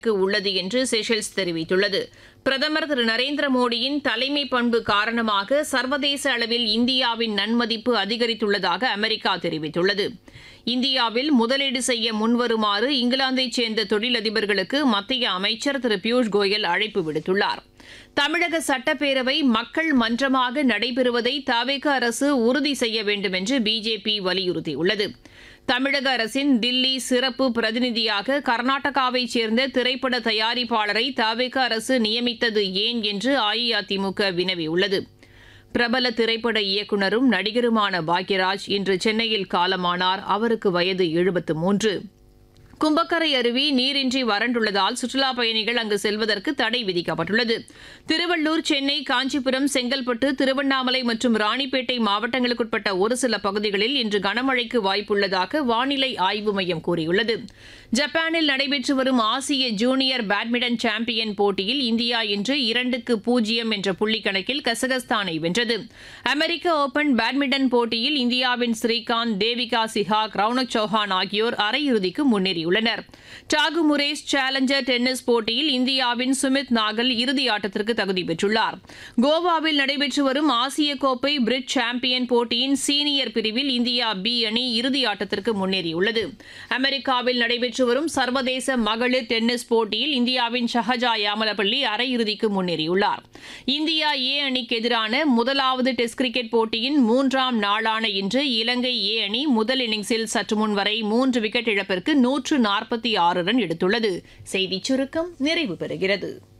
உள்ளது என்று செஷல்ஸ் தெரிவித்துள்ளது பிரதமர் திரு நரேந்திர மோடியின் தலைமை பண்பு காரணமாக சர்வதேச அளவில் இந்தியாவின் நன்மதிப்பு அதிகரித்துள்ளதாக அமெரிக்கா தெரிவித்துள்ளது இந்தியாவில் முதலீடு செய்ய முன்வருமாறு இங்கிலாந்தைச் சேர்ந்த தொழிலதிபர்களுக்கு மத்திய அமைச்சர் திரு பியூஷ் கோயல் அழைப்பு விடுத்துள்ளார் தமிழக சட்டப்பேரவை மக்கள் மன்றமாக நடைபெறுவதை தவிக அரசு உறுதி செய்ய வேண்டும் என்று பிஜேபி வலியுறுத்தியுள்ளது தமிழக அரசின் தில்லி சிறப்பு பிரதிநிதியாக கர்நாடகாவைச் சேர்ந்த திரைப்பட தயாரிப்பாளரை தவிக அரசு நியமித்தது ஏன் என்று அஇஅதிமுக வினவியுள்ளது பிரபல திரைப்பட இயக்குனரும் நடிகருமான பாக்யராஜ் இன்று சென்னையில் காலமானார் அவருக்கு வயது எழுபத்து மூன்று கும்பக்கரை அருவி நீரின்றி வறண்டுள்ளதால் சுற்றுலாப் பயணிகள் அங்கு செல்வதற்கு தடை விதிக்கப்பட்டுள்ளது திருவள்ளூர் சென்னை காஞ்சிபுரம் செங்கல்பட்டு திருவண்ணாமலை மற்றும் ராணிப்பேட்டை மாவட்டங்களுக்குட்பட்ட ஒரு சில பகுதிகளில் இன்று கனமழைக்கு வாய்ப்புள்ளதாக வானிலை ஆய்வு மையம் கூறியுள்ளது ஜப்பானில் நடைபெற்று வரும் ஆசிய ஜூனியர் பேட்மிண்டன் சாம்பியன் போட்டியில் இந்தியா இன்று இரண்டுக்கு பூஜ்ஜியம் என்ற புள்ளிக்கணக்கில் கசகஸ்தானை வென்றது அமெரிக்க ஓபன் பேட்மிண்டன் போட்டியில் இந்தியாவின் ஸ்ரீகாந்த் தேவிகா சிஹாக் ரவுனக் சௌஹான் ஆகியோர் அரையிறுதிக்கு முன்னேறியுள்ளனர் டாகு முரேஸ் சேலஞ்சர் டென்னிஸ் போட்டியில் இந்தியாவின் சுமித் நாகல் இறுதி ஆட்டத்திற்கு தகுதி பெற்றுள்ளார் கோவாவில் நடைபெற்று வரும் ஆசிய கோப்பை பிரிட் சாம்பியன் போட்டியின் சீனியர் பிரிவில் இந்தியா பி அணி இறுதி ஆட்டத்திற்கு முன்னேறியுள்ளது அமெரிக்காவில் நடைபெற்று வரும் சர்வதேச மகளிர் டென்னிஸ் போட்டியில் இந்தியாவின் ஷஹஜா யாமலப்பள்ளி அரையிறுதிக்கு முன்னேறியுள்ளார் இந்தியா ஏ அணிக்கு எதிரான முதலாவது டெஸ்ட் கிரிக்கெட் போட்டியின் மூன்றாம் நாளான இன்று இலங்கை ஏ அணி முதல் இன்னிங்ஸில் சற்று முன் வரை மூன்று விக்கெட் இழப்பிற்கு நூற்று நாற்பத்தி ஆறு ரன் எடுத்துள்ளது செய்திச் சுருக்கம் நிறைவு பெறுகிறது